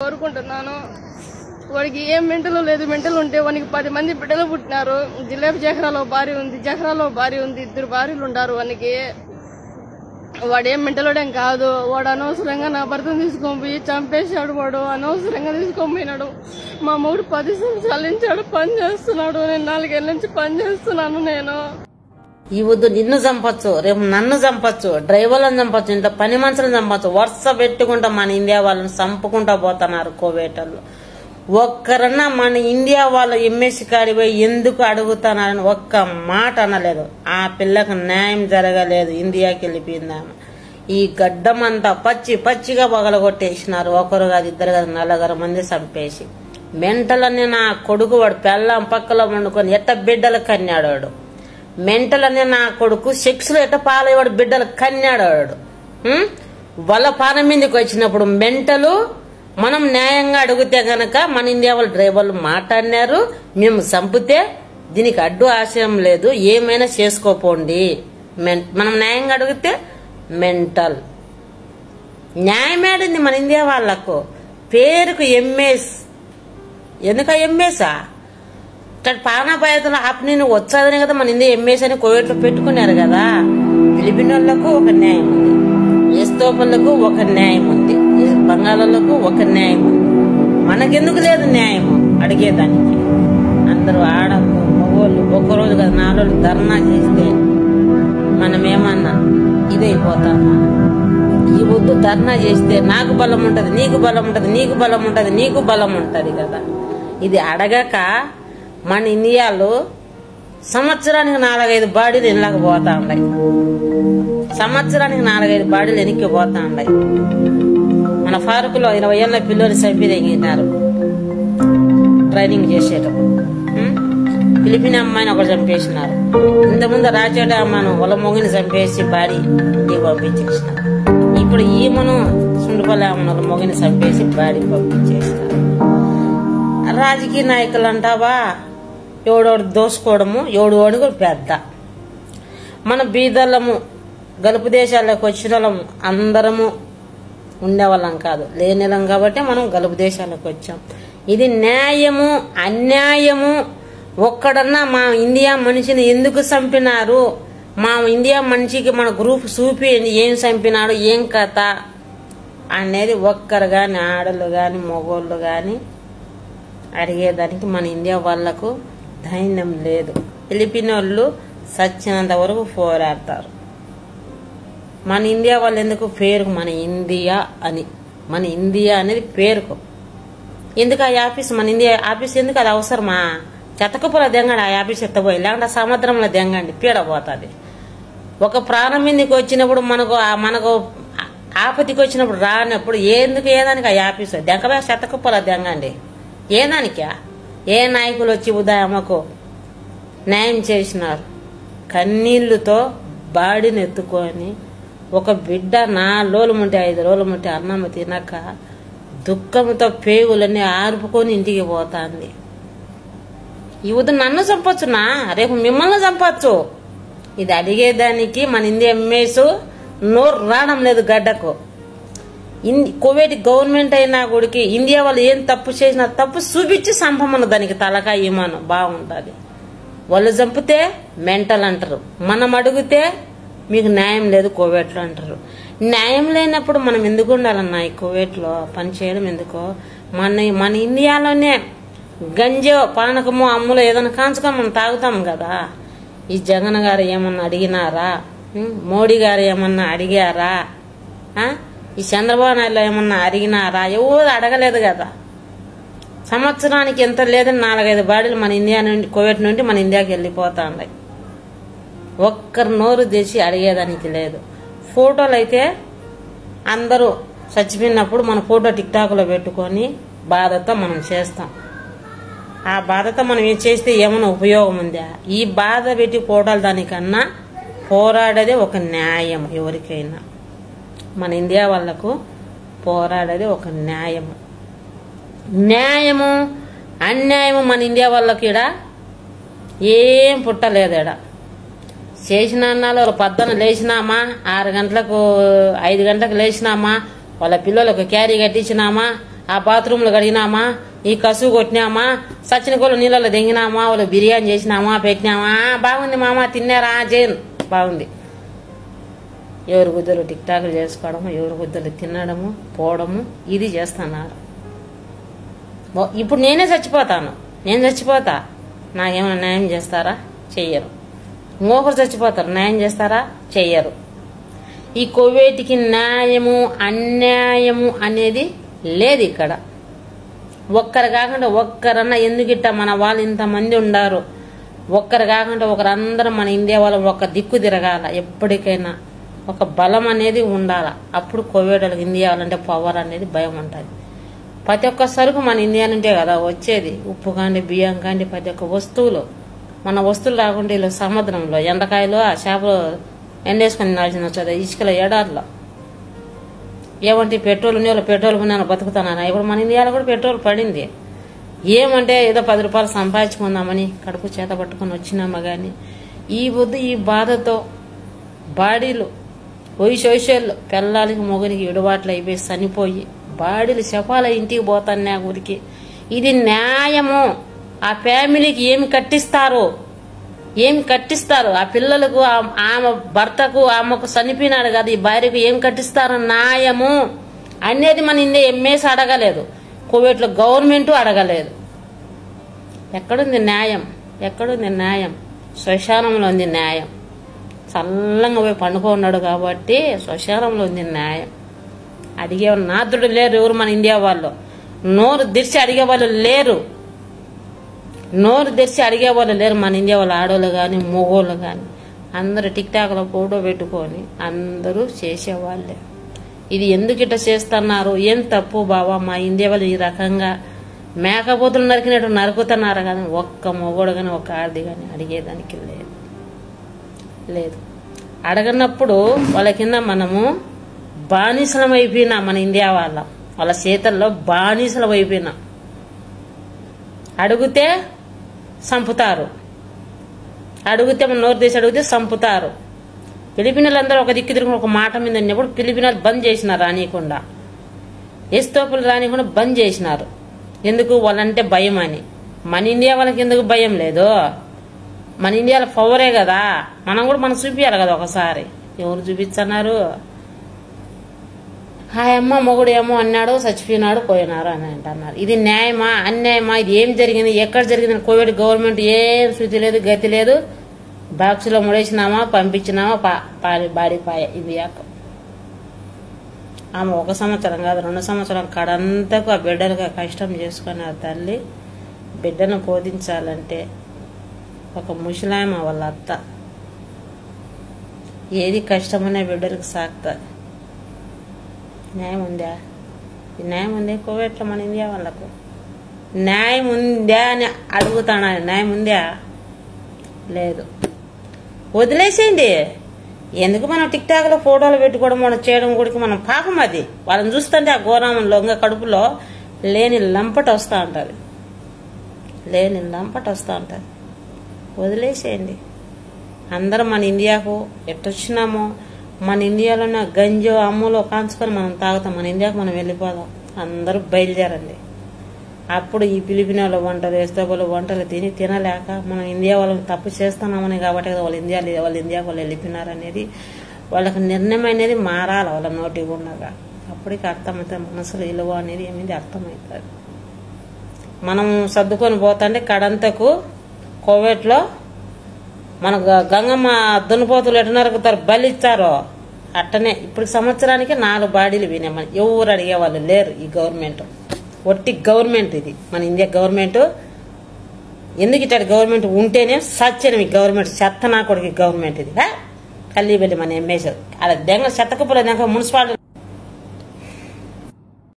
కోరుకుంటున్నాను వాడికి ఏం మెంటలు లేదు మెంటలు ఉంటే వానికి పది మంది బిడ్డలు పుట్టినారు జిలేబీ జహరాలో భార్య ఉంది జహరాలో భార్య ఉంది ఇద్దరు భార్యలు ఉండారు వానికి వాడు ఏం మెంటలోడేం కాదు వాడు అనవసరంగా నా భర్తను తీసుకొని పోయి చంపేశాడు వాడు అనవసరంగా తీసుకొని పోయినాడు మా మూడు పది సంవత్సరాల నుంచి వాడు పని చేస్తున్నాడు నేను నాలుగేళ్ల నుంచి పని చేస్తున్నాను నేను ఈ వద్దు నిన్ను చంపొచ్చు రేపు నన్ను చంపొచ్చు డ్రైవర్లను చంపొచ్చు ఇంట్లో పని మనుషులను చంపొచ్చు వరుస పెట్టుకుంటా మన ఇండియా వాళ్ళని చంపుకుంటా పోతున్నారు కోవేటర్లు ఒక్కరన్నా మన ఇండియా వాళ్ళ ఎంఎస్సి కాడి పోయి ఎందుకు అడుగుతున్నారని ఒక్క మాట అనలేదు ఆ పిల్లకు న్యాయం జరగలేదు ఇండియాకి వెళ్ళిపోయిందామె ఈ గడ్డమంతా పచ్చి పచ్చిగా పగలగొట్టేసినారు ఒకరు కాదు ఇద్దరు కాదు నలుగురు మంది చంపేసి మెంటలని నా కొడుకు వాడు పెళ్ళం పక్కలో వండుకొని ఎట్ట బిడ్డలు కన్నాడు వాడు మెంటల్ అనే నా కొడుకు సెక్స్ లో ఎట్ట పాలయ్యాడు బిడ్డలు కన్నాడు వాడు ఉం? వాళ్ళ పాన మీదకి వచ్చినప్పుడు మెంటలు మనం న్యాయంగా అడిగితే గనక మన ఇండియా వాళ్ళ డ్రైవర్లు మాట్లాడినారు మేము చంపితే దీనికి అడ్డు ఆశయం లేదు ఏమైనా చేసుకోపోండి మెన్- మనం న్యాయంగా అడిగితే మెంటల్ న్యాయమేడింది మన ఇండియా వాళ్ళకు పేరుకు ఎంఎస్ ఎందుక ఎంఎసా ఇక్కడ పానాపాయతలో ఆపనీని వచ్చాదనే కదా మన ఇండియా ఎంఎస్ అని కోవిడ్లో పెట్టుకున్నారు కదా ఫిలిపిన్ వాళ్ళకు ఒక న్యాయం ఉంది ఎస్తోపలకు ఒక న్యాయం ఉంది బంగాళాలకు ఒక న్యాయం ఉంది మనకెందుకు లేదు న్యాయం అడిగేదానికి అందరూ ఆడ మగోళ్ళు ఒక్కరోజు కదా నాలుగు ధర్నా చేస్తే మనం ఏమన్నా ఇదైపోతామా ఈ వద్దు ధర్నా చేస్తే నాకు బలం ఉంటది నీకు బలం ఉంటది నీకు బలం ఉంటది నీకు బలం ఉంటది కదా ఇది అడగక మన ఇండియాలో సంవత్సరానికి నాలుగైదు బాడీలు ఇళ్ళకి పోతా ఉన్నాయి సంవత్సరానికి నాలుగైదు బాడీలు వెనక్కి పోతా ఉన్నాయి మన ఫారూక్లో ఇరవై ఏళ్ళ పిల్లలు చంపి తెగినారు ట్రైనింగ్ చేసేటప్పుడు ఉం? ఫిలిపిన్ అమ్మాయిని ఒకటి చంపేసినారు ఇంతకుముందు రాచేట అమ్మను వాళ్ళ మొగిని చంపేసి బాడీ ఇంటికి పంపించేసినారు ఇప్పుడు ఈమెను సుండుపల్లి అమ్మను వాళ్ళ మొగిని చంపేసి బాడీ పంపించేసినారు రాజకీయ నాయకులు అంటావా ఎవడోడు దోసుకోవడము ఎవడు అడుగు పెద్ద మన బీదళ్ళము గలుపు దేశాలకు వచ్చిన వాళ్ళము అందరము ఉండేవాళ్ళం కాదు లేనిలం కాబట్టి మనం గలుపు దేశాలకు వచ్చాం ఇది న్యాయము అన్యాయము ఒక్కడన్నా మా ఇండియా మనిషిని ఎందుకు చంపినారు మా ఇండియా మనిషికి మన గ్రూప్ చూపి ఏం చంపినాడు ఏం కథ అనేది ఒక్కరు కానీ ఆడలు కానీ మగోళ్ళు కానీ అడిగేదానికి మన ఇండియా వాళ్ళకు ధైర్యం లేదు ఫిలిపిన్ వాళ్ళు సచ్చినంత వరకు పోరాడతారు మన ఇండియా వాళ్ళు ఎందుకు పేరుకు మన ఇండియా అని మన ఇండియా అనేది పేరుకు ఎందుకు ఆ ఆఫీస్ మన ఇండియా ఆఫీస్ ఎందుకు అది అవసరమా చెత్తకపోల దెంగండి ఆ ఆఫీస్ ఎత్తపోయి లేకుంటే ఆ సముద్రంలో దెంగండి పీడపోతుంది ఒక ప్రాణం మీదకి వచ్చినప్పుడు మనకు ఆ- మనకు ఆ- ఆపతికి వచ్చినప్పుడు రానప్పుడు ఎందుకు ఏదానికి ఆ ఆఫీస్ దెంగబే చెత్తకపోల దెంగండి ఏ దానికా ఏ నాయకులు వచ్చి ఉదయమ్మకు న్యాయం చేసినారు కన్నీళ్లతో బాడిని ఎత్తుకొని ఒక బిడ్డ నా లోలు ఉంటే ఐదు రోజులు ఉంటే అన్నం తినక దుఃఖంతో పేగులన్నీ ఆర్పుకొని ఇంటికి పోతాంది ఈ ఉదయం నన్ను చంపొచ్చునా రేపు మిమ్మల్ని చంపొచ్చు ఇది అడిగేదానికి మన ఇండియా ఎంఏస్ నోరు రావడం లేదు గడ్డకు ఇన్- కువైట్ గవర్నమెంట్ అయినా గుడికి ఇండియా వాళ్ళు ఏం తప్పు చేసినా తప్పు చూపించి చంపమను దానికి తలకా ఇమాను బాగుంటుంది వాళ్ళు చంపితే మెంటల్ అంటారు మనం అడిగితే మీకు న్యాయం లేదు కోవేట్లో అంటారు న్యాయం లేనప్పుడు మనం ఎందుకు ఉండాలన్నా ఈ కోవేట్లో పని చేయడం ఎందుకో మన మన ఇండియాలోనే గంజో పానకము అమ్ములో ఏదైనా కాంచుకొని మనం తాగుతాం కదా ఈ జగన్ గారు ఏమన్నా అడిగినారా ఉం? మోడీ గారు ఏమన్నా అడిగారా ఆ? ఈ చంద్రబాబు నాయుడు ఏమన్నా అడిగినారా ఎవరు అడగలేదు కదా సంవత్సరానికి ఎంత లేదని నాలుగైదు బాడీలు మన ఇండియా నుండి కోవిడ్ నుండి మన ఇండియాకి వెళ్ళిపోతా ఉన్నాయి ఒక్కరు నోరు తెచ్చి అడిగేదానికి లేదు ఫోటోలు అయితే అందరూ చచ్చిపోయినప్పుడు మన ఫోటో టిక్ టాక్లో పెట్టుకొని బాధతో మనం చేస్తాం ఆ బాధతో మనం ఏం చేస్తే ఏమైనా ఉపయోగం ఉందా ఈ బాధ పెట్టి ఫోటోలు దానికన్నా పోరాడేదే ఒక న్యాయం ఎవరికైనా మన ఇండియా వాళ్ళకు పోరాడేది ఒక న్యాయము న్యాయము అన్యాయము మన ఇండియా వాళ్ళకి ఈడ ఏం పుట్టలేదు ఈడ చేసిన అన్నాలు వాళ్ళ పద్దన లేచినామా ఆరు గంటలకు ఐదు గంటలకు లేచినామా వాళ్ళ పిల్లలకు క్యారీ కట్టించినామా ఆ బాత్రూంలు కడిగినామా ఈ కసువు కొట్టినామా సచిన కోళ్ళు నీళ్ళలో దెంగినామా వాళ్ళు బిర్యానీ చేసినామా పెట్టినామా బాగుంది మామ తిన్నారా జైన్ బాగుంది ఎవరి గుద్దలు టిక్ టాక్లు చేసుకోవడము ఎవరి గుద్దలు తినడము పోవడము ఇది చేస్తున్నారు ఓ- ఇప్పుడు నేనే చచ్చిపోతాను నేను చచ్చిపోతా నాకేమైనా న్యాయం చేస్తారా చెయ్యరు ఇంకొకరు చచ్చిపోతారు న్యాయం చేస్తారా చెయ్యరు ఈ కోవేటికి న్యాయము అన్యాయము అనేది లేదు ఇక్కడ ఒక్కరు కాకుండా ఒక్కరన్నా ఎందుకిట్ట మన వాళ్ళు ఇంతమంది ఉండారు ఒక్కరు కాకుండా ఒకరందరం మన ఇండియా వాళ్ళు ఒక దిక్కు తిరగాల ఎప్పటికైనా ఒక బలం అనేది ఉండాల అప్పుడు కోవిడ్లకు ఇండియా వాళ్ళంటే పవర్ అనేది భయం ఉంటుంది ప్రతి ఒక్క సరుకు మన ఇండియా నుండే కదా వచ్చేది ఉప్పు కాండి బియ్యం కాండి ప్రతి ఒక్క వస్తువులు మన వస్తువులు రాకుండా వీళ్ళు సముద్రంలో ఎండకాయలు ఆ చేపలు ఎండేసుకొని తినాల్సిన వచ్చేది ఇసుకల ఎడార్లో ఏమంటే పెట్రోల్ ఉంది వాళ్ళు పెట్రోల్ ఉన్నాను బతుకుతున్నాను ఇప్పుడు మన ఇండియాలో కూడా పెట్రోల్ పడింది ఏమంటే ఏదో పది రూపాయలు సంపాదించుకుందామని కడుపు చేత పట్టుకొని వచ్చినామా కానీ ఈ వద్దు ఈ బాధతో బాడీలు వయసు వయసులు పిల్లలకి మొగనికి ఎడుబాట్లు అయిపోయి చనిపోయి బాడీలు శపాల ఇంటికి పోతాను ఆ ఊరికి ఇది న్యాయము ఆ ఫ్యామిలీకి ఏమి కట్టిస్తారు ఏమి కట్టిస్తారు ఆ పిల్లలకు ఆ- ఆమె భర్తకు ఆమెకు చనిపోయినాడు కదా ఈ భార్యకు ఏం కట్టిస్తారు న్యాయము అనేది మన ఇండియా ఎంఏసి అడగలేదు కువైట్లో గవర్నమెంట్ అడగలేదు ఎక్కడుంది న్యాయం ఎక్కడుంది న్యాయం శ్మశానంలో ఉంది న్యాయం చల్లంగా పోయి పండుకున్నాడు కాబట్టి శ్మశానంలో ఉంది న్యాయం అడిగే నాదుడు లేరు ఎవరు మన ఇండియా వాళ్ళు నోరు తెరిచి అడిగే వాళ్ళు లేరు నోరు తెరిచి అడిగే వాళ్ళు లేరు మన ఇండియా వాళ్ళ ఆడవాళ్ళు కానీ మగోళ్ళు కానీ అందరూ టిక్ టాక్లో ఫోటో పెట్టుకొని అందరూ చేసేవాళ్ళే ఇది ఎందుకు ఇట్లా చేస్తున్నారు ఏం తప్పు బావా మా ఇండియా వాళ్ళు ఈ రకంగా మేకపోతులు నరికినట్టు నరుకుతున్నారు కానీ ఒక్క మొగోడు కానీ ఒక్క ఆడది కానీ అడిగేదానికి లేదు లేదు అడగనప్పుడు వాళ్ళ కింద మనము బానిసలం అయిపోయినాం మన ఇండియా వాళ్ళ వాళ్ళ చేతల్లో బానిసలం అయిపోయినాం అడిగితే చంపుతారు అడిగితే మన నోరు తీసి అడిగితే చంపుతారు ఫిలిపినలందరూ ఒక దిక్కు తిరిగి ఒక మాట మీద ఉన్నప్పుడు ఫిలిపినాలు బంద్ చేసినారు రానియకుండా ఎస్తోపులు రానియకుండా బంద్ చేసినారు ఎందుకు వాళ్ళంటే భయం అని మన ఇండియా వాళ్ళకి ఎందుకు భయం లేదు మన ఇండియాలో పవరే కదా మనం కూడా మనం చూపించాలి కదా ఒకసారి ఎవరు చూపించన్నారు హాయమ్మ మొగుడు ఏమో అన్నాడు చచ్చిపోయినాడు పోయినారు అని అంటున్నారు ఇది న్యాయమా అన్యాయమా ఇది ఏం జరిగింది ఎక్కడ జరిగింది కోవిడ్ గవర్నమెంట్ ఏం శృతి లేదు గతి లేదు బాక్సులో ముడేసినామా పంపించినామా పా- పారి బాడిపాయ ఇండియాకు ఆమె ఒక సంవత్సరం కాదు రెండు సంవత్సరం కడంతకు ఆ బిడ్డలుగా కష్టం చేసుకుని ఆ తల్లి బిడ్డను బోధించాలంటే ఒక ముసలామ వాళ్ళ అత్త ఏది కష్టమనే బిడ్డలకు సాగుతుంది న్యాయం ఉందా ఈ న్యాయం ఉంది కోవిడ్లో మన ఇండియా వాళ్ళకు న్యాయం ఉందా అని అడుగుతాను న్యాయం ఉందా లేదు వదిలేసేయండి ఎందుకు మనం టిక్ టాక్లో ఫోటోలు పెట్టుకోవడం మనం చేయడం కూడా మనం పాపం అది వాళ్ళని చూస్తుంటే ఆ ఘోరం లొంగ కడుపులో లేని లంపట వస్తూ ఉంటుంది లేని లంపట వస్తూ ఉంటుంది వదిలేసేయండి అందరం మన ఇండియాకు ఎట్టొచ్చినామో మన ఇండియాలోనే గంజో అమ్ములో కాంచుకొని మనం తాగుతాం మన ఇండియాకు మనం వెళ్ళిపోదాం అందరూ బయలుదేరండి అప్పుడు ఈ ఫిలిపినాలో వంటలు ఎస్తోబలు వంటలు తిని తినలేక మనం ఇండియా వాళ్ళని తప్పు చేస్తున్నామని కాబట్టి కదా వాళ్ళు ఇండియా వాళ్ళు ఇండియాకు వాళ్ళు వెళ్ళిపోయినారు అనేది వాళ్ళకి నిర్ణయం అనేది మారాలి వాళ్ళ నోటి ఉండగా అప్పటికి అర్థమవుతుంది మనసులో విలువ అనేది ఏమిది అర్థమవుతుంది మనం సర్దుకొని పోతుంటే కడంతకు కోవిడ్లో మన గ- గంగమ్మ దున్నపోతులు ఎట్ట నరుకుతారు బలి ఇచ్చారో అట్టనే ఇప్పుడు సంవత్సరానికి నాలుగు బాడీలు వినామని ఎవరు అడిగేవాళ్ళు లేరు ఈ గవర్నమెంట్ ఒట్టి గవర్నమెంట్ ఇది మన ఇండియా గవర్నమెంట్ ఎందుకు ఇట్లా గవర్నమెంట్ ఉంటేనే సత్యనం ఈ గవర్నమెంట్ చెత్త నా కొడుకు ఈ గవర్నమెంట్ ఇది హే? కల్లి వెళ్ళి మన ఎమ్మెల్యే అలా దెంగ చెత్త కుప్పలు మున్సిపాలిటీ